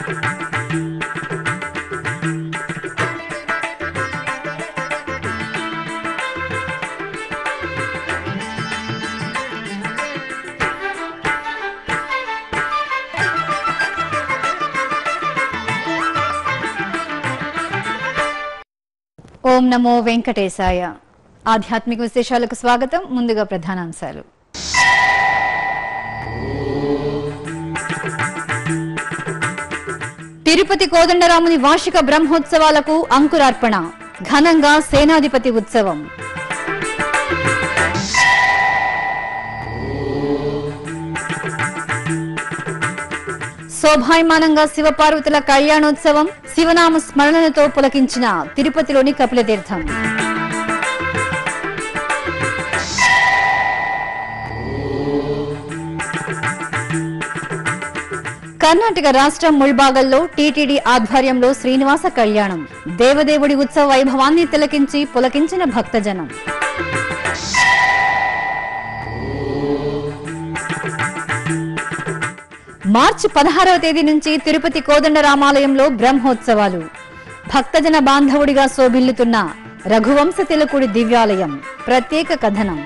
ఓం నమో వెంకటేశాయ ఆధ్యాత్మిక విశేషాలకు స్వాగతం ముందుగా ప్రధానాంశాలు తిరుపతి కోదండరాముని వార్షిక బ్రహ్మోత్సవాలకు అంకురార్పణ ఘనంగా సేనాధిపతి ఉత్సవం శోభాయమానంగా శివపార్వతుల కళ్యాణోత్సవం శివనామ స్మరణలతో పులకించిన తిరుపతిలోని కపిలతీర్థం కర్ణాటక రాష్ట్రం ముల్బాగల్లో టీటీడీ ఆధ్వర్యంలో శ్రీనివాస కళ్యాణం దేవదేవుడి ఉత్సవ వైభవాన్ని తిలకించి పులకించిన భక్తజనం మార్చి పదహారవ తేదీ నుంచి తిరుపతి కోదండరామాలయంలో బ్రహ్మోత్సవాలు భక్తజన బాంధవుడిగా శోభిల్లుతున్న రఘువంశ తిలకుడి దివ్యాలయం ప్రత్యేక కథనం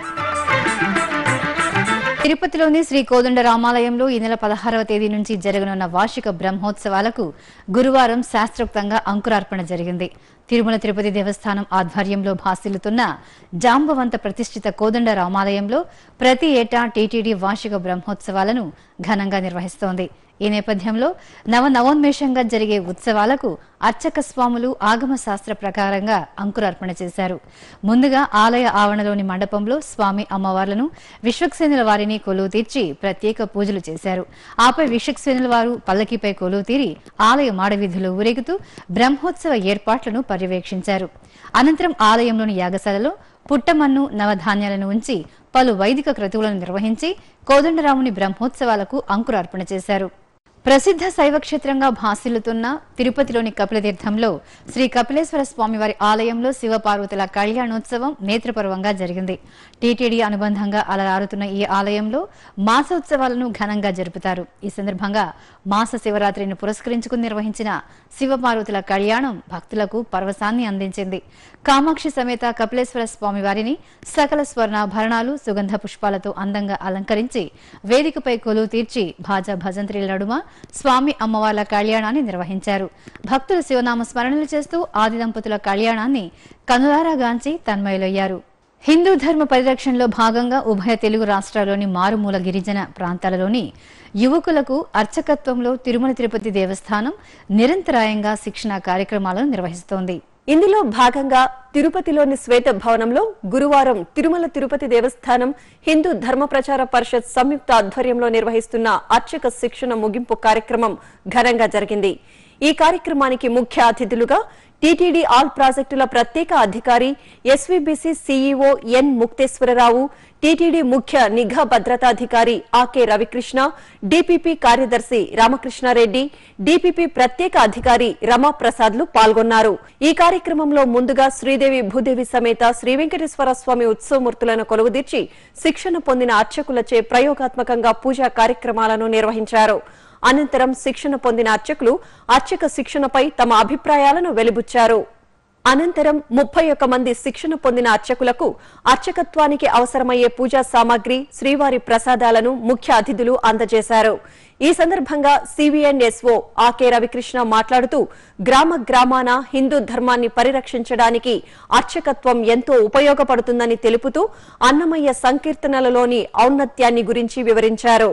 తిరుపతిలోని శ్రీ కోదండ రామాలయంలో ఈ నెల పదహారవ తేదీ నుంచి జరగనున్న వార్షిక బ్రహ్మోత్సవాలకు గురువారం శాస్త్రోక్తంగా అంకురార్పణ జరిగింది తిరుమల తిరుపతి దేవస్థానం ఆధ్వర్యంలో భాసిల్లుతున్న జాంబవంత ప్రతిష్ఠిత కోదండ రామాలయంలో ప్రతి ఏటా టీటీడీ వార్షిక బ్రహ్మోత్సవాలను ఘనంగా నిర్వహిస్తోంది ఈ నేపథ్యంలో నవ నవోన్మేషంగా జరిగే ఉత్సవాలకు అర్చక స్వాములు ఆగమ శాస్త్ర ప్రకారంగా అంకురార్పణ చేశారు ముందుగా ఆలయ ఆవరణలోని మండపంలో స్వామి అమ్మవార్లను విశ్వక్సేనుల వారిని కొలువు తీర్చి ప్రత్యేక పూజలు చేశారు ఆపై విశ్వక్సేనుల వారు పల్లకిపై కొలువు తీరి ఆలయ మాడవీధిలో ఊరేగుతూ బ్రహ్మోత్సవ ఏర్పాట్లను పర్యవేక్షించారు అనంతరం ఆలయంలోని యాగశాలలో పుట్టమన్ను నవధాన్యాలను ఉంచి పలు వైదిక క్రతువులను నిర్వహించి కోదండరాముని బ్రహ్మోత్సవాలకు అంకురార్పణ చేశారు ప్రసిద్ధ శైవ క్షేత్రంగా భాసిల్లుతున్న తిరుపతిలోని కపిలతీర్థంలో శ్రీ కపిలేశ్వర స్వామివారి ఆలయంలో శివపార్వతుల కళ్యాణోత్సవం నేత్రపర్వంగా జరిగింది టీటీడీ అనుబంధంగా అలరారుతున్న ఈ ఆలయంలో మాసోత్సవాలను ఘనంగా జరుపుతారు ఈ సందర్భంగా మాస శివరాత్రిని పురస్కరించుకుని నిర్వహించిన శివపార్వతుల కళ్యాణం భక్తులకు పరవశాన్ని అందించింది కామాక్షి సమేత కపిలేశ్వర స్వామి వారిని సకల స్వర్ణాభరణాలు సుగంధ పుష్పాలతో అందంగా అలంకరించి వేదికపై కొలువు తీర్చి భాజా భజంత్రీల నడుమ స్వామి అమ్మవార్ల కళ్యాణాన్ని నిర్వహించారు భక్తులు శివనామ స్మరణలు చేస్తూ ఆది దంపతుల కళ్యాణాన్ని కనులారాగాంచి తన్మయులయ్యారు హిందూ ధర్మ పరిరక్షణలో భాగంగా ఉభయ తెలుగు రాష్ట్రాల్లోని మారుమూల గిరిజన ప్రాంతాలలోని యువకులకు అర్చకత్వంలో తిరుమల తిరుపతి దేవస్థానం నిరంతరాయంగా శిక్షణ కార్యక్రమాలను నిర్వహిస్తోంది ఇందులో భాగంగా తిరుపతిలోని శ్వేత భవనంలో గురువారం తిరుమల తిరుపతి దేవస్థానం హిందూ ధర్మ ప్రచార పరిషత్ సంయుక్త ఆధ్వర్యంలో నిర్వహిస్తున్న అర్చక శిక్షణ ముగింపు కార్యక్రమం ఘనంగా జరిగింది ఈ కార్యక్రమానికి ముఖ్య అతిథులుగా టీటీడీ ఆల్ ప్రాజెక్టుల ప్రత్యేక అధికారి SVBC CEO N Mukteswararao TTD ముఖ్య నిఘా భద్రతాధికారి ఆకే రవికృష్ణ డీపీపీ కార్యదర్శి రామకృష్ణారెడ్డి డీపీపీ ప్రత్యేక అధికారి రమాప్రసాద్లు పాల్గొన్నారు ఈ కార్యక్రమంలో ముందుగా శ్రీదేవి భూదేవి సమేత శ్రీ వెంకటేశ్వర స్వామి ఉత్సవమూర్తులను కొలువుదీర్చి శిక్షణ పొందిన అర్చకులచే ప్రయోగాత్మకంగా పూజా కార్యక్రమాలను నిర్వహించారు అనంతరం శిక్షణ పొందిన అర్చకులు అర్చక శిక్షణపై తమ అభిప్రాయాలను వెలిబుచ్చారు అనంతరం ముప్పై ఒక్క మంది శిక్షణ పొందిన అర్చకులకు అర్చకత్వానికి అవసరమయ్యే పూజా సామాగ్రి శ్రీవారి ప్రసాదాలను ముఖ్య అతిథులు అందజేశారు ఈ సందర్భంగా సివిఎన్ఎస్ఓ ఆకే రవికృష్ణ మాట్లాడుతూ గ్రామ గ్రామాన హిందూ ధర్మాన్ని పరిరక్షించడానికి అర్చకత్వం ఎంతో ఉపయోగపడుతుందని తెలుపుతూ అన్నమయ్య సంకీర్తనలలోని ఔన్నత్యాన్ని గురించి వివరించారు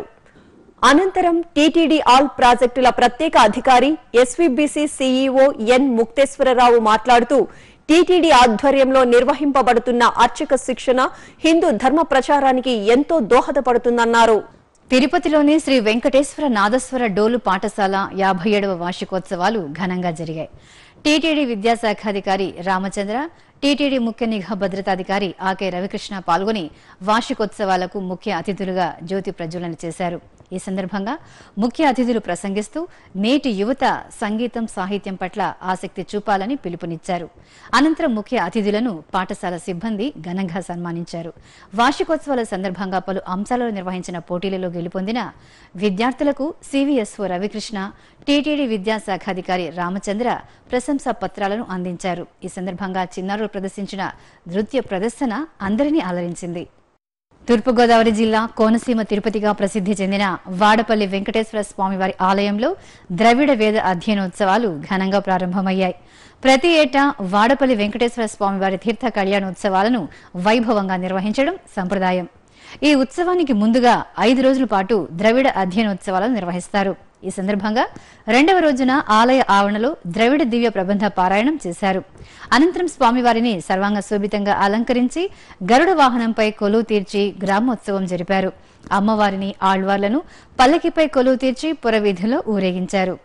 అనంతరం టీటీడీ ఆల్ ప్రాజెక్టుల ప్రత్యేక అధికారి ఎస్వీబీసీ సీఈఓ ఎన్ ముక్తేశ్వరరావు మాట్లాడుతూ టీటీడీ ఆధ్వర్యంలో నిర్వహింపబడుతున్న అర్చక శిక్షణ హిందూ ధర్మ ప్రచారానికి ఎంతో దోహదపడుతుందన్నారు తిరుపతిలోని శ్రీ వెంకటేశ్వర నాదస్వర డోలు పాఠశాల యాభై ఏడవ వార్షికోత్సవాలు ఘనంగా జరిగాయి టీటీడీ విద్యాశాఖాధికారి రామచంద్ర టీటీడీ ముఖ్య నిఘా భద్రతాధికారి ఆకే రవికృష్ణ పాల్గొని వార్షికోత్సవాలకు ముఖ్య అతిథులుగా జ్యోతి ప్రజ్వలన చేశారు ఈ సందర్భంగా ముఖ్య అతిథులు ప్రసంగిస్తూ నేటి యువత సంగీతం సాహిత్యం పట్ల ఆసక్తి చూపాలని పిలుపునిచ్చారు అనంతరం ముఖ్య అతిథులను పాఠశాల సిబ్బంది ఘనంగా సన్మానించారు వార్షికోత్సవాల సందర్భంగా పలు అంశాలలో నిర్వహించిన పోటీలలో గెలుపొందిన విద్యార్థులకు సివిఎస్ఓ రవికృష్ణ టీటీడీ విద్యాశాఖాధికారి రామచంద్ర ప్రశంసా పత్రాలను అందించారు ఈ సందర్భంగా చిన్నారులు ప్రదర్శించిన నృత్య ప్రదర్శన అందరినీ అలరించింది తూర్పుగోదావరి జిల్లా కోనసీమ తిరుపతిగా ప్రసిద్ధి చెందిన వాడపల్లి వెంకటేశ్వర స్వామివారి ఆలయంలో ద్రవిడ వేద అధ్యయనోత్సవాలు ఘనంగా ప్రారంభమయ్యాయి ప్రతి ఏటా వాడపల్లి వెంకటేశ్వర స్వామివారి తీర్థ కళ్యాణోత్సవాలను వైభవంగా నిర్వహించడం సంప్రదాయం ఈ ఉత్సవానికి ముందుగా ఐదు రోజుల పాటు ద్రవిడ అధ్యయనోత్సవాలను నిర్వహిస్తారు ఈ సందర్భంగా రెండవ రోజున ఆలయ ఆవరణలో ద్రవిడ దివ్య ప్రబంధ పారాయణం చేశారు అనంతరం స్వామివారిని సర్వాంగ శోభితంగా అలంకరించి గరుడ వాహనంపై కొలువు తీర్చి గ్రామోత్సవం జరిపారు అమ్మవారిని ఆళ్వార్లను పల్లకిపై కొలువు తీర్చి పురవీధిలో ఊరేగించారు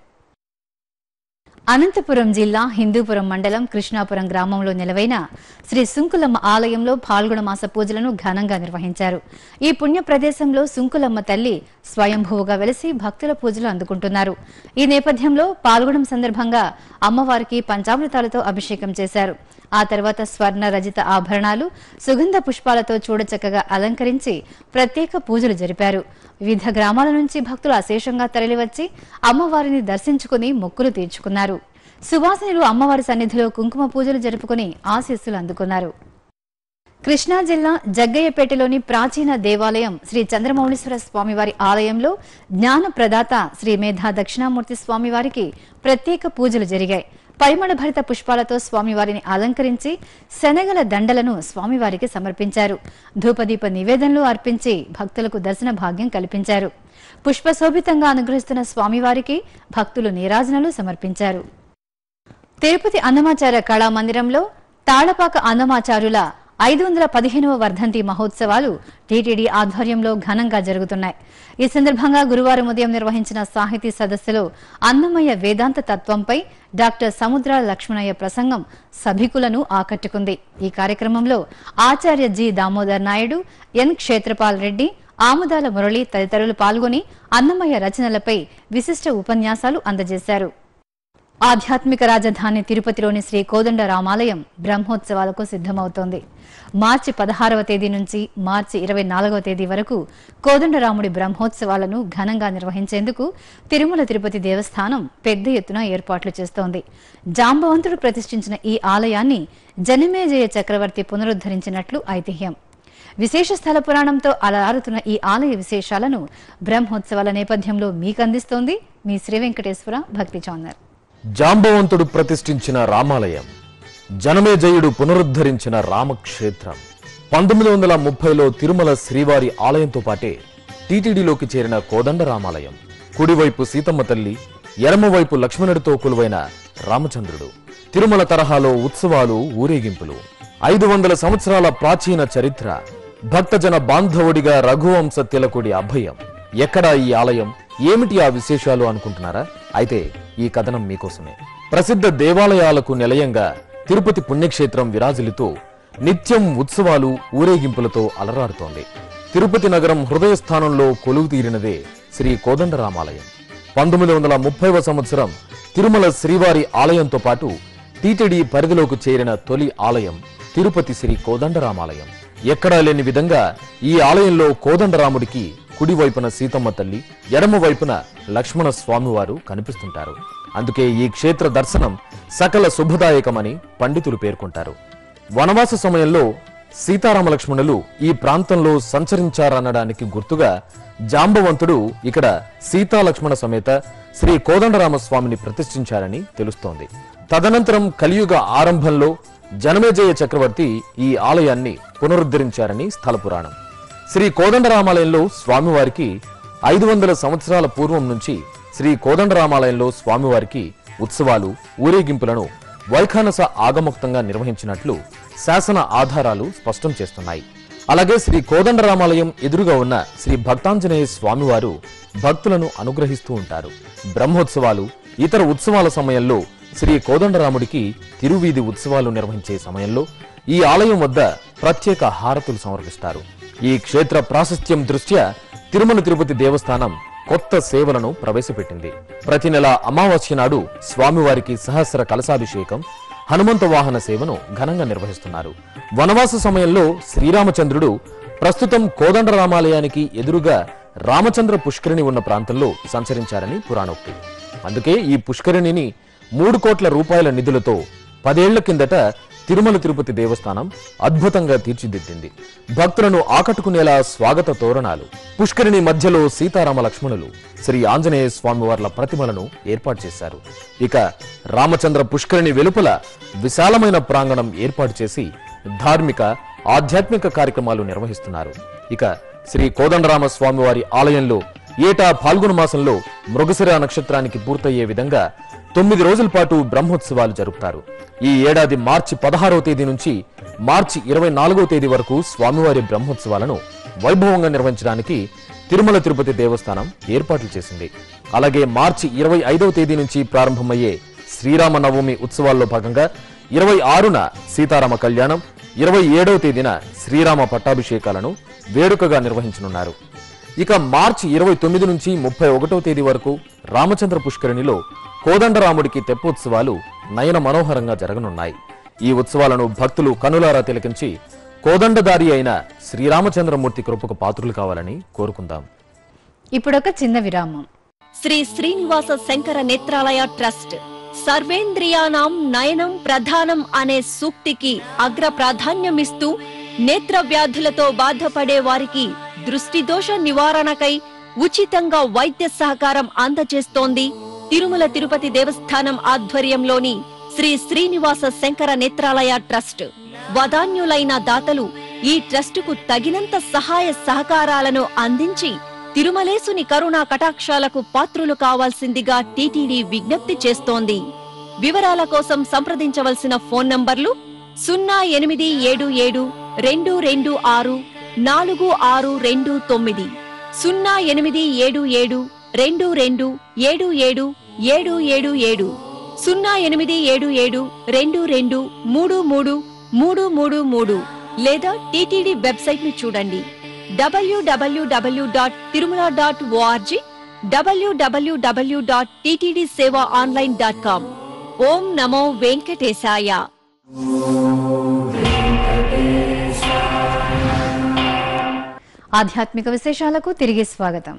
అనంతపురం జిల్లా హిందూపురం మండలం కృష్ణాపురం గ్రామంలో నిలవైన శ్రీ సుంకులమ్మ ఆలయంలో పాల్గొన మాస పూజలను ఘనంగా నిర్వహించారు ఈ పుణ్య ప్రదేశంలో సుంకులమ్మ తల్లి స్వయంభువుగా వెలిసి భక్తుల పూజలు అందుకుంటున్నారు ఈ నేపథ్యంలో పాల్గొనం సందర్భంగా అమ్మవారికి పంచామృతాలతో అభిషేకం చేశారు ఆ తర్వాత స్వర్ణ రజిత ఆభరణాలు సుగంధ పుష్పాలతో చూడచక్కగా అలంకరించి ప్రత్యేక పూజలు జరిపారు వివిధ గ్రామాల నుంచి భక్తులు అశేషంగా తరలివచ్చి అమ్మవారిని దర్శించుకుని మొక్కులు తీర్చుకున్నారు సువాసినులు అమ్మవారి సన్నిధిలో కుంకుమ పూజలు జరుపుకుని ఆశీస్సులు అందుకున్నారు కృష్ణా జిల్లా జగ్గయ్యపేటలోని ప్రాచీన దేవాలయం శ్రీ చంద్రమౌళీశ్వర స్వామివారి ఆలయంలో జ్ఞాన ప్రదాత శ్రీ మేధా దక్షిణామూర్తి స్వామివారికి ప్రత్యేక పూజలు జరిగాయి పరిమళ భరిత పుష్పాలతో స్వామివారిని అలంకరించి శనగల దండలను స్వామివారికి సమర్పించారు ధూపదీప నివేదనలు అర్పించి భక్తులకు దర్శన భాగ్యం కల్పించారు పుష్పశోభితంగా అనుగ్రహిస్తున్న స్వామివారికి భక్తులు నీరాజనలు సమర్పించారు తిరుపతి అన్నమాచార్య కళామందిరంలో తాళపాక అన్నమాచార్యుల ఐదు వందల పదిహేనవ వర్ధంతి మహోత్సవాలు టీటీడీ ఆధ్వర్యంలో ఘనంగా జరుగుతున్నాయి ఈ సందర్భంగా గురువారం ఉదయం నిర్వహించిన సాహితీ సదస్సులో అన్నమయ్య వేదాంత తత్వంపై డాక్టర్ సముద్ర లక్ష్మణయ్య ప్రసంగం సభికులను ఆకట్టుకుంది ఈ కార్యక్రమంలో ఆచార్య జి దామోదర్ నాయుడు ఎన్ క్షేత్రపాల్ రెడ్డి ఆముదాల మురళి తదితరులు పాల్గొని అన్నమయ్య రచనలపై విశిష్ట ఉపన్యాసాలు అందజేశారు ఆధ్యాత్మిక రాజధాని తిరుపతిలోని శ్రీ కోదండ రామాలయం బ్రహ్మోత్సవాలకు సిద్ధమవుతోంది మార్చి పదహారవ తేదీ నుంచి మార్చి ఇరవై నాలుగవ తేదీ వరకు కోదండరాముడి బ్రహ్మోత్సవాలను ఘనంగా నిర్వహించేందుకు తిరుమల తిరుపతి దేవస్థానం పెద్ద ఎత్తున ఏర్పాట్లు చేస్తోంది జాంబవంతుడు ప్రతిష్ఠించిన ఈ ఆలయాన్ని జనమేజయ చక్రవర్తి పునరుద్ధరించినట్లు ఐతిహ్యం విశేష స్థల పురాణంతో అలరారుతున్న ఈ ఆలయ విశేషాలను బ్రహ్మోత్సవాల నేపథ్యంలో మీకందిస్తోంది మీ శ్రీ వెంకటేశ్వర భక్తి ఛానల్ జాంబవంతుడు ప్రతిష్ఠించిన రామాలయం జనమేజయుడు పునరుద్ధరించిన రామక్షేత్రం పంతొమ్మిది వందల ముప్పైలో తిరుమల శ్రీవారి ఆలయంతో పాటే టీటీడీలోకి చేరిన కోదండ రామాలయం కుడివైపు సీతమ్మ తల్లి ఎడమవైపు లక్ష్మణుడితో కొలువైన రామచంద్రుడు తిరుమల తరహాలో ఉత్సవాలు ఊరేగింపులు ఐదు వందల సంవత్సరాల ప్రాచీన చరిత్ర భక్తజన బాంధవుడిగా రఘువంశ తిలకుడి అభయం ఎక్కడా ఈ ఆలయం ఏమిటి ఆ విశేషాలు అనుకుంటున్నారా అయితే ఈ కథనం మీకోసమే ప్రసిద్ధ దేవాలయాలకు నిలయంగా తిరుపతి పుణ్యక్షేత్రం విరాజిల్లుతూ నిత్యం ఉత్సవాలు ఊరేగింపులతో అలరారుతోంది తిరుపతి నగరం హృదయ స్థానంలో కొలువు తీరినదే శ్రీ కోదండరామాలయం పంతొమ్మిది వందల ముప్పైవ సంవత్సరం తిరుమల శ్రీవారి ఆలయంతో పాటు టీటీడీ పరిధిలోకి చేరిన తొలి ఆలయం తిరుపతి శ్రీ కోదండరామాలయం ఎక్కడా లేని విధంగా ఈ ఆలయంలో కోదండరాముడికి కుడివైపున సీతమ్మ తల్లి ఎడమ వైపున లక్ష్మణ స్వామివారు కనిపిస్తుంటారు అందుకే ఈ క్షేత్ర దర్శనం సకల శుభదాయకమని పండితులు పేర్కొంటారు వనవాస సమయంలో సీతారామ లక్ష్మణులు ఈ ప్రాంతంలో సంచరించారనడానికి గుర్తుగా జాంబవంతుడు ఇక్కడ సీతా లక్ష్మణ సమేత శ్రీ కోదండరామ స్వామిని ప్రతిష్ఠించారని తెలుస్తోంది తదనంతరం కలియుగ ఆరంభంలో జనమేజయ చక్రవర్తి ఈ ఆలయాన్ని పునరుద్ధరించారని స్థల పురాణం శ్రీ కోదండరామాలయంలో స్వామివారికి ఐదు వందల సంవత్సరాల పూర్వం నుంచి శ్రీ కోదండరామాలయంలో స్వామివారికి ఉత్సవాలు ఊరేగింపులను వైఖానస ఆగముక్తంగా నిర్వహించినట్లు శాసన ఆధారాలు స్పష్టం చేస్తున్నాయి అలాగే శ్రీ కోదండరామాలయం ఎదురుగా ఉన్న శ్రీ భక్తాంజనేయ స్వామివారు భక్తులను అనుగ్రహిస్తూ ఉంటారు బ్రహ్మోత్సవాలు ఇతర ఉత్సవాల సమయంలో శ్రీ కోదండరాముడికి తిరువీధి ఉత్సవాలు నిర్వహించే సమయంలో ఈ ఆలయం వద్ద ప్రత్యేక హారతులు సమర్పిస్తారు ఈ క్షేత్ర ప్రాశస్త్యం దృష్ట్యా తిరుమల తిరుపతి దేవస్థానం కొత్త సేవలను ప్రవేశపెట్టింది ప్రతి నెల అమావాస్య నాడు స్వామివారికి సహస్ర కలశాభిషేకం హనుమంత వాహన సేవను ఘనంగా నిర్వహిస్తున్నారు వనవాస సమయంలో శ్రీరామచంద్రుడు ప్రస్తుతం కోదండ రామాలయానికి ఎదురుగా రామచంద్ర పుష్కరిణి ఉన్న ప్రాంతంలో సంచరించారని పురాణోక్తి అందుకే ఈ పుష్కరిణిని మూడు కోట్ల రూపాయల నిధులతో పదేళ్ల కిందట తిరుమల తిరుపతి దేవస్థానం అద్భుతంగా తీర్చిదిద్దింది భక్తులను ఆకట్టుకునేలా స్వాగత తోరణాలు పుష్కరిణి మధ్యలో సీతారామ లక్ష్మణులు శ్రీ ఆంజనేయ స్వామివార్ల ప్రతిమలను ఏర్పాటు చేశారు ఇక రామచంద్ర పుష్కరిణి వెలుపల విశాలమైన ప్రాంగణం ఏర్పాటు చేసి ధార్మిక ఆధ్యాత్మిక కార్యక్రమాలు నిర్వహిస్తున్నారు ఇక శ్రీ కోదండరామ స్వామివారి ఆలయంలో ఏటా ఫాల్గుణ మాసంలో మృగశిర నక్షత్రానికి పూర్తయ్యే విధంగా తొమ్మిది రోజుల పాటు బ్రహ్మోత్సవాలు జరుపుతారు ఈ ఏడాది మార్చి పదహారవ తేదీ నుంచి మార్చి ఇరవై నాలుగవ తేదీ వరకు స్వామివారి బ్రహ్మోత్సవాలను వైభవంగా నిర్వహించడానికి తిరుమల తిరుపతి దేవస్థానం ఏర్పాట్లు చేసింది అలాగే మార్చి ఇరవై ఐదవ తేదీ నుంచి ప్రారంభమయ్యే శ్రీరామ నవమి ఉత్సవాల్లో భాగంగా ఇరవై ఆరున సీతారామ కళ్యాణం ఇరవై ఏడవ తేదీన శ్రీరామ పట్టాభిషేకాలను వేడుకగా నిర్వహించనున్నారు ఇక మార్చి ఇరవై తొమ్మిది నుంచి ముప్పై ఒకటవ తేదీ వరకు రామచంద్ర పుష్కరిణిలో కోదండరాముడికి తెప్పోత్సవాలు నయన మనోహరంగా జరగనున్నాయి ఈ ఉత్సవాలను భక్తులు కనులారా తిలకించి కోదండదారి అయిన శ్రీరామచంద్రమూర్తి కృపకు పాత్రులు కావాలని కోరుకుందాం ఇప్పుడొక చిన్న విరామం శ్రీ శ్రీనివాస శంకర నేత్రాలయ ట్రస్ట్ సర్వేంద్రియానాం నయనం ప్రధానం అనే సూక్తికి అగ్ర ప్రాధాన్యమిస్తూ నేత్ర వ్యాధులతో బాధపడే వారికి దృష్టి దోష నివారణకై ఉచితంగా వైద్య సహకారం అందజేస్తోంది తిరుమల తిరుపతి దేవస్థానం ఆధ్వర్యంలోని శ్రీ శ్రీనివాస శంకర నేత్రాలయ ట్రస్ట్ వదాన్యులైన దాతలు ఈ ట్రస్టుకు తగినంత సహాయ సహకారాలను అందించి తిరుమలేసుని కరుణా కటాక్షాలకు పాత్రులు కావాల్సిందిగా టీటీడీ విజ్ఞప్తి చేస్తోంది వివరాల కోసం సంప్రదించవలసిన ఫోన్ నంబర్లు సున్నా ఎనిమిది ఏడు ఏడు రెండు రెండు ఆరు నాలుగు ఆరు రెండు తొమ్మిది సున్నా ఎనిమిది ఏడు ఏడు రెండు రెండు ఏడు ఏడు ఏడు ఏడు ఏడు సున్నా ఎనిమిది ఏడు ఏడు రెండు రెండు మూడు మూడు మూడు మూడు మూడు లేదా టీటీడీ వెబ్సైట్ ను చూడండి W W W dot Tirumala dot O R G W W W dot T T D seva online dot com ఓం నమో వెంకటేశాయ ఆధ్యాత్మిక విశేషాలకు తిరిగి స్వాగతం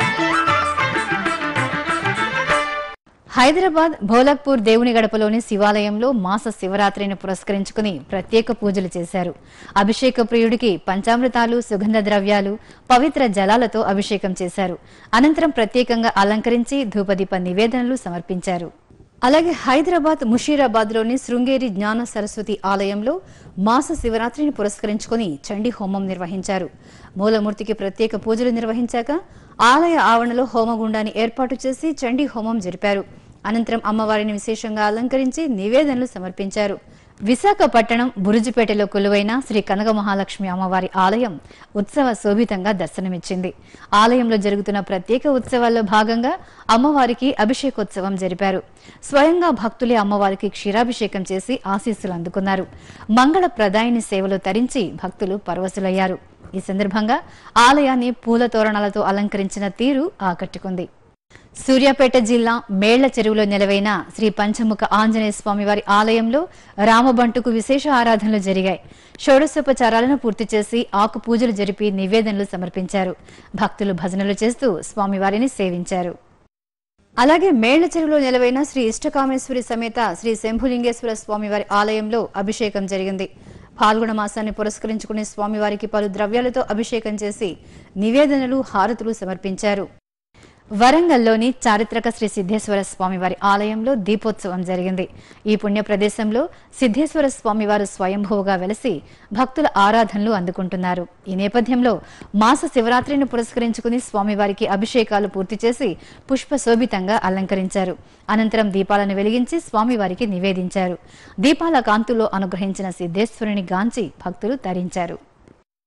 హైదరాబాద్ భోలక్పూర్ దేవుని గడపలోని శివాలయంలో మాస శివరాత్రిని పురస్కరించుకుని ప్రత్యేక పూజలు చేశారు అభిషేక ప్రియుడికి పంచామృతాలు సుగంధ ద్రవ్యాలు పవిత్ర జలాలతో అభిషేకం చేశారు అనంతరం ప్రత్యేకంగా అలంకరించి ధూపదీప నివేదనలు సమర్పించారు అలాగే హైదరాబాద్ ముషీరాబాద్ లోని శృంగేరి జ్ఞాన సరస్వతి ఆలయంలో మాస శివరాత్రిని పురస్కరించుకుని చండీ హోమం నిర్వహించారు మూలమూర్తికి ప్రత్యేక పూజలు నిర్వహించాక ఆలయ ఆవరణలో హోమగుండాన్ని ఏర్పాటు చేసి చండీ హోమం జరిపారు అనంతరం అమ్మవారిని విశేషంగా అలంకరించి నివేదనలు సమర్పించారు విశాఖపట్టణం బురుజుపేటలో కొలువైన శ్రీ కనక మహాలక్ష్మి అమ్మవారి ఆలయం ఉత్సవ శోభితంగా దర్శనమిచ్చింది ఆలయంలో జరుగుతున్న ప్రత్యేక ఉత్సవాల్లో భాగంగా అమ్మవారికి అభిషేకోత్సవం జరిపారు స్వయంగా భక్తులే అమ్మవారికి క్షీరాభిషేకం చేసి ఆశీస్సులు అందుకున్నారు మంగళ ప్రదాయిని సేవలు తరించి భక్తులు పరవశులయ్యారు ఈ సందర్భంగా ఆలయాన్ని పూల తోరణాలతో అలంకరించిన తీరు ఆకట్టుకుంది సూర్యాపేట జిల్లా మేళ్ల చెరువులో నెలవైన శ్రీ పంచముఖ ఆంజనేయ స్వామివారి ఆలయంలో రామబంటుకు విశేష ఆరాధనలు జరిగాయి షోడశోపచారాలను పూర్తి చేసి ఆకు పూజలు జరిపి నివేదనలు సమర్పించారు భక్తులు భజనలు చేస్తూ స్వామివారిని సేవించారు అలాగే మేళ్ల చెరువులో నెలవైన శ్రీ ఇష్టకామేశ్వరి సమేత శ్రీ శంభులింగేశ్వర స్వామివారి ఆలయంలో అభిషేకం జరిగింది పాల్గొన మాసాన్ని పురస్కరించుకునే స్వామివారికి పలు ద్రవ్యాలతో అభిషేకం చేసి నివేదనలు హారతులు సమర్పించారు వరంగల్లోని చారిత్రక శ్రీ సిద్ధేశ్వర స్వామివారి ఆలయంలో దీపోత్సవం జరిగింది ఈ పుణ్య ప్రదేశంలో సిద్ధేశ్వర స్వామివారు స్వయంభువుగా వెలసి భక్తుల ఆరాధనలు అందుకుంటున్నారు ఈ నేపథ్యంలో మాస శివరాత్రిని పురస్కరించుకుని స్వామివారికి అభిషేకాలు పూర్తి చేసి పుష్ప శోభితంగా అలంకరించారు అనంతరం దీపాలను వెలిగించి స్వామివారికి నివేదించారు దీపాల కాంతులో అనుగ్రహించిన సిద్ధేశ్వరుని గాంచి భక్తులు తరించారు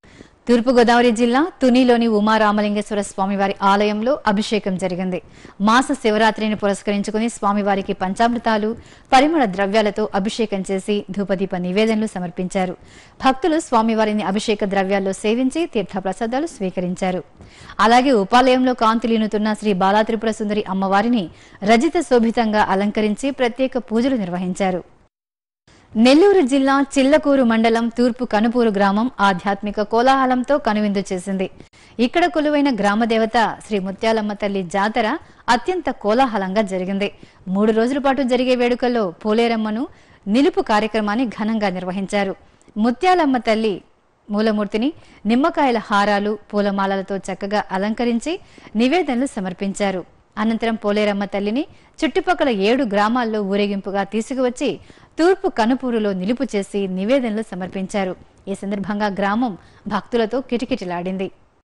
తూర్పుగోదావరి జిల్లా తునిలోని ఉమారామలింగేశ్వర స్వామివారి ఆలయంలో అభిషేకం జరిగింది మాస శివరాత్రిని పురస్కరించుకుని స్వామివారికి పంచామృతాలు పరిమళ ద్రవ్యాలతో అభిషేకం చేసి ధూపదీప నివేదనలు సమర్పించారు భక్తులు స్వామివారిని అభిషేక ద్రవ్యాల్లో సేవించి తీర్థప్రసాదాలు స్వీకరించారు అలాగే ఉపాలయంలో కాంతులీనుతున్న శ్రీ బాలాత్రిపుర సుందరి అమ్మవారిని రజిత శోభితంగా అలంకరించి ప్రత్యేక పూజలు నిర్వహించారు నెల్లూరు జిల్లా చిల్లకూరు మండలం తూర్పు కనుపూరు గ్రామం ఆధ్యాత్మిక కోలాహలంతో కనువిందు చేసింది ఇక్కడ కొలువైన గ్రామదేవత శ్రీ ముత్యాలమ్మ తల్లి జాతర అత్యంత కోలాహలంగా జరిగింది మూడు రోజుల పాటు జరిగే వేడుకల్లో పోలేరమ్మను నిలుపు కార్యక్రమాన్ని ఘనంగా నిర్వహించారు ముత్యాలమ్మ తల్లి మూలమూర్తిని నిమ్మకాయల హారాలు పూలమాలలతో చక్కగా అలంకరించి నివేదనలు సమర్పించారు అనంతరం పోలేరమ్మ తల్లిని చుట్టుపక్కల ఏడు గ్రామాల్లో ఊరేగింపుగా తీసుకువచ్చి తూర్పు కనుపూరులో నిలుపు చేసి నివేదనలు సమర్పించారు ఈ సందర్భంగా గ్రామం భక్తులతో కిటకిటలాడింది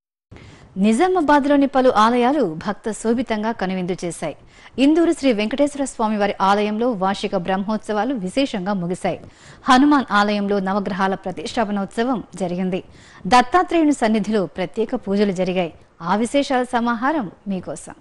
నిజామాబాద్లోని పలు ఆలయాలు భక్త శోభితంగా కనువిందు చేశాయి ఇందూరు శ్రీ వెంకటేశ్వర స్వామి వారి ఆలయంలో వార్షిక బ్రహ్మోత్సవాలు విశేషంగా ముగిశాయి హనుమాన్ ఆలయంలో నవగ్రహాల ప్రతిష్టాపనోత్సవం జరిగింది దత్తాత్రేయుని సన్నిధిలో ప్రత్యేక పూజలు జరిగాయి ఆ విశేషాల సమాహారం మీకోసం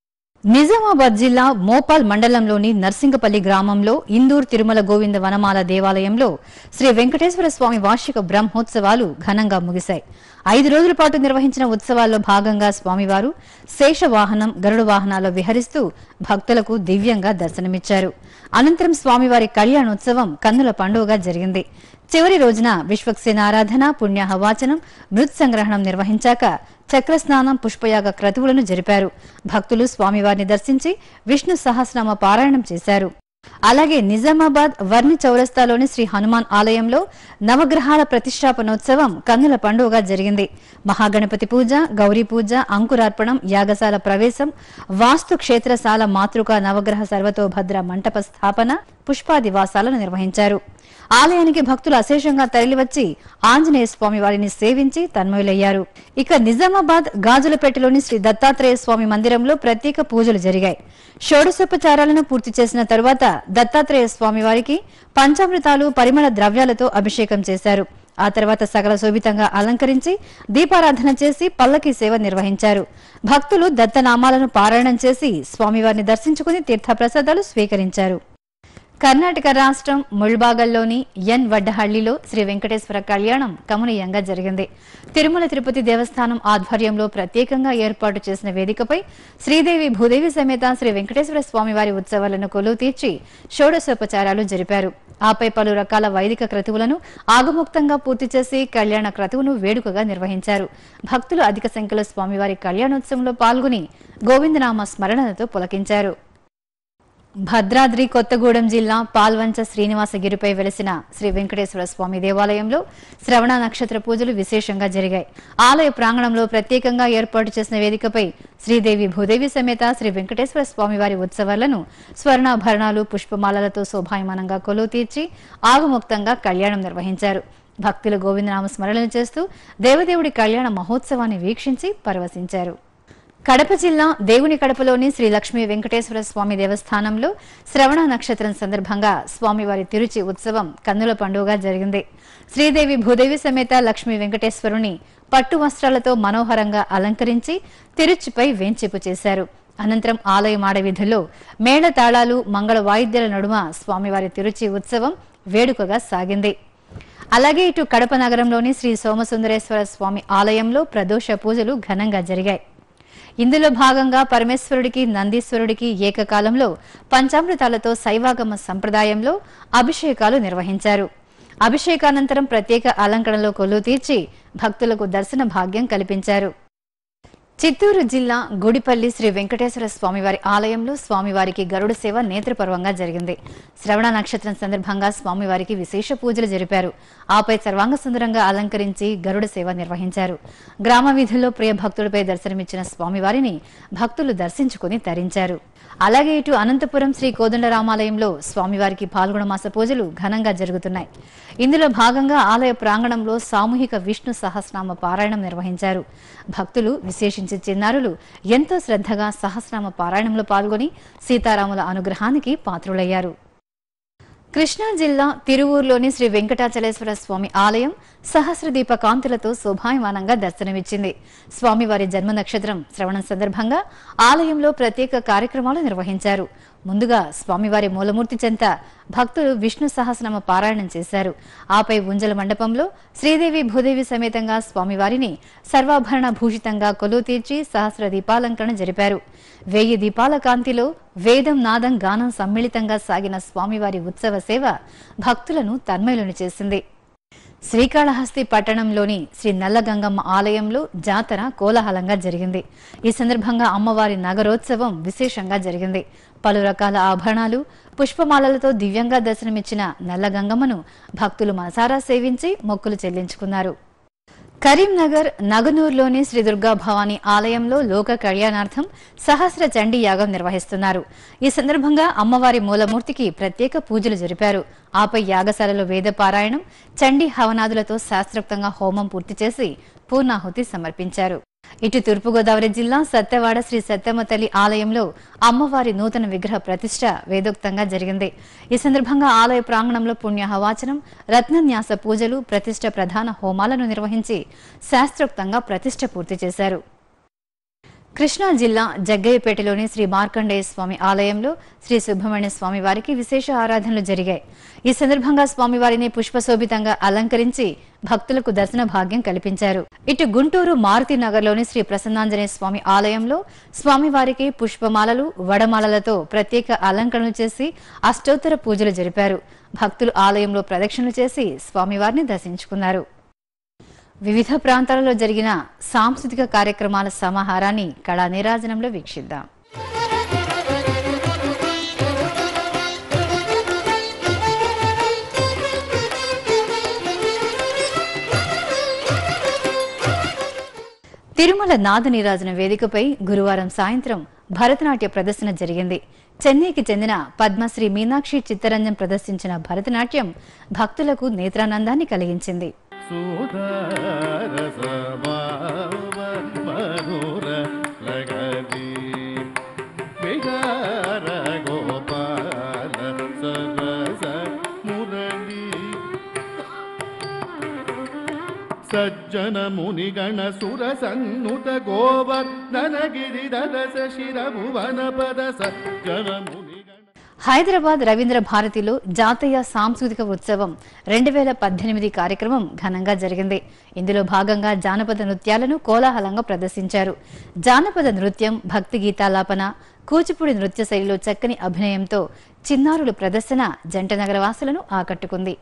నిజామాబాద్ జిల్లా మోపాల్ మండలంలోని నర్సింగపల్లి గ్రామంలో ఇందూర్ తిరుమల గోవింద వనమాల దేవాలయంలో శ్రీ వెంకటేశ్వర స్వామి వార్షిక బ్రహ్మోత్సవాలు ఘనంగా ముగిశాయి ఐదు రోజుల పాటు నిర్వహించిన ఉత్సవాల్లో భాగంగా స్వామివారు శేష వాహనం గరుడ వాహనాల్లో విహరిస్తూ భక్తులకు దివ్యంగా దర్శనమిచ్చారు అనంతరం స్వామివారి కళ్యాణోత్సవం కన్నుల పండుగగా జరిగింది చివరి రోజున విశ్వక్సేన ఆరాధన పుణ్యాహ వాచనం మృత్ సంగ్రహణం నిర్వహించాక చక్రస్నానం పుష్పయాగ క్రతువులను జరిపారు భక్తులు స్వామివారిని దర్శించి విష్ణు సహస్రనామ పారాయణం చేశారు అలాగే నిజామాబాద్ వర్ణి చౌరస్తాలోని శ్రీ హనుమాన్ ఆలయంలో నవగ్రహాల ప్రతిష్టాపనోత్సవం కన్నుల పండుగగా జరిగింది మహాగణపతి పూజ గౌరీ పూజ అంకురార్పణం యాగశాల ప్రవేశం వాస్తు క్షేత్రశాల మాతృక నవగ్రహ సర్వతోభద్ర మంటప స్థాపన పుష్పాది వాసాలను నిర్వహించారు ఆలయానికి భక్తులు అశేషంగా తరలివచ్చి ఆంజనేయ స్వామి వారిని సేవించి తన్మయులయ్యారు ఇక నిజామాబాద్ గాజులపేటలోని శ్రీ దత్తాత్రేయ స్వామి మందిరంలో ప్రత్యేక పూజలు జరిగాయి షోడశోపచారాలను పూర్తి చేసిన తరువాత దత్తాత్రేయ స్వామి వారికి పంచామృతాలు పరిమళ ద్రవ్యాలతో అభిషేకం చేశారు ఆ తర్వాత సకల శోభితంగా అలంకరించి దీపారాధన చేసి పల్లకి సేవ నిర్వహించారు భక్తులు దత్తనామాలను పారాయణం చేసి స్వామివారిని దర్శించుకుని తీర్థప్రసాదాలు స్వీకరించారు కర్ణాటక రాష్ట్రం ముల్బాగల్లోని ఎన్ వడ్డహళ్లిలో శ్రీ వెంకటేశ్వర కళ్యాణం కమనీయంగా జరిగింది తిరుమల తిరుపతి దేవస్థానం ఆధ్వర్యంలో ప్రత్యేకంగా ఏర్పాటు చేసిన వేదికపై శ్రీదేవి భూదేవి సమేత శ్రీ వెంకటేశ్వర స్వామివారి ఉత్సవాలను కొలువు తీర్చి షోడశోపచారాలు జరిపారు ఆపై పలు రకాల వైదిక క్రతువులను ఆగముక్తంగా పూర్తి చేసి కళ్యాణ క్రతువును వేడుకగా నిర్వహించారు భక్తులు అధిక సంఖ్యలో స్వామివారి కళ్యాణోత్సవంలో పాల్గొని గోవిందనామ స్మరణలతో పులకించారు భద్రాద్రి కొత్తగూడెం జిల్లా పాల్వంచ శ్రీనివాసగిరిపై వెలిసిన శ్రీ వెంకటేశ్వర స్వామి దేవాలయంలో శ్రవణ నక్షత్ర పూజలు విశేషంగా జరిగాయి ఆలయ ప్రాంగణంలో ప్రత్యేకంగా ఏర్పాటు చేసిన వేదికపై శ్రీదేవి భూదేవి సమేత శ్రీ వెంకటేశ్వర స్వామివారి ఉత్సవాలను స్వర్ణాభరణాలు పుష్పమాలలతో శోభాయమానంగా కొలువు తీర్చి ఆగముక్తంగా కళ్యాణం నిర్వహించారు భక్తులు గోవిందనామ స్మరణలు చేస్తూ దేవదేవుడి కళ్యాణ మహోత్సవాన్ని వీక్షించి పరవశించారు కడప జిల్లా దేవుని కడపలోని శ్రీ లక్ష్మీ వెంకటేశ్వర స్వామి దేవస్థానంలో శ్రవణ నక్షత్రం సందర్భంగా స్వామివారి తిరుచి ఉత్సవం కన్నుల పండుగగా జరిగింది శ్రీదేవి భూదేవి సమేత లక్ష్మీ వెంకటేశ్వరుని పట్టు వస్త్రాలతో మనోహరంగా అలంకరించి తిరుచిపై వేంచేపు చేశారు అనంతరం ఆలయ మాడవీధుల్లో మేళ తాళాలు మంగళ వాయిద్యాల నడుమ స్వామివారి తిరుచి ఉత్సవం వేడుకగా సాగింది అలాగే ఇటు కడప నగరంలోని శ్రీ సోమసుందరేశ్వర స్వామి ఆలయంలో ప్రదోష పూజలు ఘనంగా జరిగాయి ఇందులో భాగంగా పరమేశ్వరుడికి నందీశ్వరుడికి ఏకకాలంలో పంచామృతాలతో శైవాగమ సంప్రదాయంలో అభిషేకాలు నిర్వహించారు అభిషేకానంతరం ప్రత్యేక అలంకరణలో కొలువు తీర్చి భక్తులకు దర్శన భాగ్యం కల్పించారు చిత్తూరు జిల్లా గుడిపల్లి శ్రీ వెంకటేశ్వర స్వామివారి ఆలయంలో స్వామివారికి గరుడ సేవ నేత్రపర్వంగా జరిగింది శ్రవణ నక్షత్రం సందర్భంగా స్వామివారికి విశేష పూజలు జరిపారు ఆపై సర్వాంగ సుందరంగా అలంకరించి గరుడ సేవ నిర్వహించారు గ్రామ వీధుల్లో ప్రియ భక్తుడిపై దర్శనమిచ్చిన స్వామివారిని భక్తులు దర్శించుకుని తరించారు అలాగే ఇటు అనంతపురం శ్రీ కోదండరామాలయంలో స్వామివారికి పాల్గొన మాస పూజలు ఘనంగా జరుగుతున్నాయి ఇందులో భాగంగా ఆలయ ప్రాంగణంలో సామూహిక విష్ణు సహస్రనామ పారాయణం నిర్వహించారు భక్తులు విశేషించి చిన్నారులు ఎంతో శ్రద్ధగా సహస్రనామ పారాయణంలో పాల్గొని సీతారాముల అనుగ్రహానికి పాత్రులయ్యారు కృష్ణా జిల్లా తిరువూరులోని శ్రీ వెంకటాచలేశ్వర స్వామి ఆలయం సహస్రదీప కాంతులతో శోభాయమానంగా దర్శనమిచ్చింది స్వామివారి జన్మ నక్షత్రం శ్రవణం సందర్భంగా ఆలయంలో ప్రత్యేక కార్యక్రమాలు నిర్వహించారు ముందుగా స్వామివారి మూలమూర్తి చెంత భక్తులు విష్ణు సహస్రనామ పారాయణం చేశారు ఆపై ఉంజల మండపంలో శ్రీదేవి భూదేవి సమేతంగా స్వామివారిని సర్వాభరణ భూషితంగా కొలువు తీర్చి సహస్ర దీపాలంకరణ జరిపారు వెయ్యి దీపాల కాంతిలో వేదం నాదం గానం సమ్మిళితంగా సాగిన స్వామివారి ఉత్సవ సేవ భక్తులను తన్మయులను చేసింది శ్రీకాళహస్తి పట్టణంలోని శ్రీ నల్లగంగమ్మ ఆలయంలో జాతర కోలాహలంగా జరిగింది ఈ సందర్భంగా అమ్మవారి నగరోత్సవం విశేషంగా జరిగింది పలు రకాల ఆభరణాలు పుష్పమాలలతో దివ్యంగా దర్శనమిచ్చిన నల్లగంగమ్మను భక్తులు మనసారా సేవించి మొక్కులు చెల్లించుకున్నారు కరీంనగర్ నగనూరులోని శ్రీ దుర్గా భవానీ ఆలయంలో లోక కళ్యాణార్థం సహస్ర చండీ యాగం నిర్వహిస్తున్నారు ఈ సందర్భంగా అమ్మవారి మూలమూర్తికి ప్రత్యేక పూజలు జరిపారు ఆపై యాగశాలలో వేద పారాయణం చండీ హవనాదులతో శాస్త్రోక్తంగా హోమం పూర్తి చేసి పూర్ణాహుతి సమర్పించారు ఇటు తూర్పుగోదావరి జిల్లా సత్యవాడ శ్రీ సత్యమ్మ తల్లి ఆలయంలో అమ్మవారి నూతన విగ్రహ ప్రతిష్ట వేదోక్తంగా జరిగింది ఈ సందర్భంగా ఆలయ ప్రాంగణంలో పుణ్యహవాచనం రత్నన్యాస పూజలు ప్రతిష్ట ప్రధాన హోమాలను నిర్వహించి శాస్త్రోక్తంగా ప్రతిష్ట పూర్తి చేశారు కృష్ణా జిల్లా జగ్గయ్యపేటలోని శ్రీ మార్కండేయ స్వామి ఆలయంలో శ్రీ సుబ్రహ్మణ్య స్వామి వారికి విశేష ఆరాధనలు జరిగాయి ఈ సందర్భంగా స్వామివారిని పుష్పశోభితంగా అలంకరించి భక్తులకు దర్శన భాగ్యం కల్పించారు ఇటు గుంటూరు మారుతి నగర్లోని శ్రీ ప్రసన్నాంజనేయ స్వామి ఆలయంలో స్వామివారికి పుష్పమాలలు వడమాలలతో ప్రత్యేక అలంకరణలు చేసి అష్టోత్తర పూజలు జరిపారు భక్తులు ఆలయంలో ప్రదక్షిణలు చేసి స్వామివారిని దర్శించుకున్నారు వివిధ ప్రాంతాలలో జరిగిన సాంస్కృతిక కార్యక్రమాల సమాహారాన్ని కళా నీరాజనంలో వీక్షిద్దాం తిరుమల నాద నీరాజన వేదికపై గురువారం సాయంత్రం భరతనాట్య ప్రదర్శన జరిగింది చెన్నైకి చెందిన పద్మశ్రీ మీనాక్షి చిత్తరంజన్ ప్రదర్శించిన భరతనాట్యం భక్తులకు నేత్రానందాన్ని కలిగించింది మధుర లగది విహార గోపాల సరస మురళి సజ్జన మునిగణ సుర సన్నుత గోవర్ధన గిరిధరస శిర భువన పద సజ్జన మునిగణ హైదరాబాద్ రవీంద్ర భారతిలో జాతీయ సాంస్కృతిక ఉత్సవం రెండు వేల పద్దెనిమిది కార్యక్రమం ఘనంగా జరిగింది ఇందులో భాగంగా జానపద నృత్యాలను కోలాహలంగా ప్రదర్శించారు జానపద నృత్యం భక్తి గీతాలాపన కూచిపూడి నృత్య శైలిలో చక్కని అభినయంతో చిన్నారుల ప్రదర్శన జంట నగరవాసులను ఆకట్టుకుంది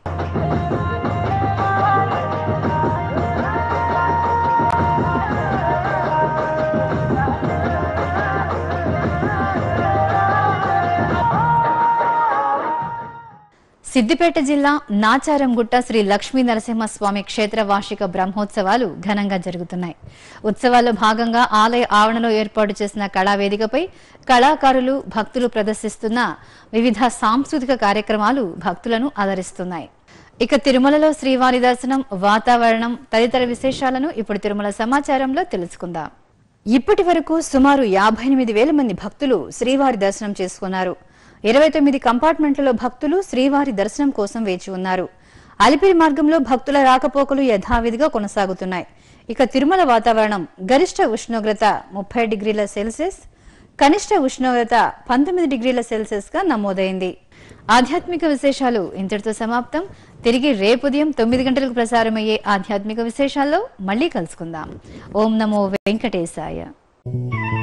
సిద్దిపేట జిల్లా నాచారంగుట్ట శ్రీ లక్ష్మీ నరసింహస్వామి క్షేత్ర వార్షిక బ్రహ్మోత్సవాలు ఘనంగా జరుగుతున్నాయి ఉత్సవాల్లో భాగంగా ఆలయ ఆవరణలో ఏర్పాటు చేసిన కళావేదికపై కళాకారులు భక్తులు ప్రదర్శిస్తున్న వివిధ సాంస్కృతిక కార్యక్రమాలు భక్తులను ఆదరిస్తున్నాయి ఇక తిరుమలలో శ్రీవారి దర్శనం వాతావరణం తదితర విశేషాలను ఇప్పుడు తిరుమల సమాచారంలో తెలుసుకుందాం ఇప్పటి వరకు సుమారు యాభై ఎనిమిది వేల మంది భక్తులు శ్రీవారి దర్శనం చేసుకున్నారు ఇరవై తొమ్మిది కంపార్ట్మెంట్లలో భక్తులు శ్రీవారి దర్శనం కోసం వేచి ఉన్నారు అలిపిరి మార్గంలో భక్తుల రాకపోకలు యథావిధిగా కొనసాగుతున్నాయి ఇక తిరుమల వాతావరణం గరిష్ట ఉష్ణోగ్రత ముప్పై డిగ్రీల సెల్సియస్ కనిష్ట ఉష్ణోగ్రత పంతొమ్మిది డిగ్రీల సెల్సియస్ గా నమోదైంది ఆధ్యాత్మిక విశేషాలు ఇంతటితో సమాప్తం తిరిగి రేపు ఉదయం తొమ్మిది గంటలకు ప్రసారమయ్యే ఆధ్యాత్మిక విశేషాల్లో మళ్ళీ కలుసుకుందాం ఓం నమో వెంకటేశాయ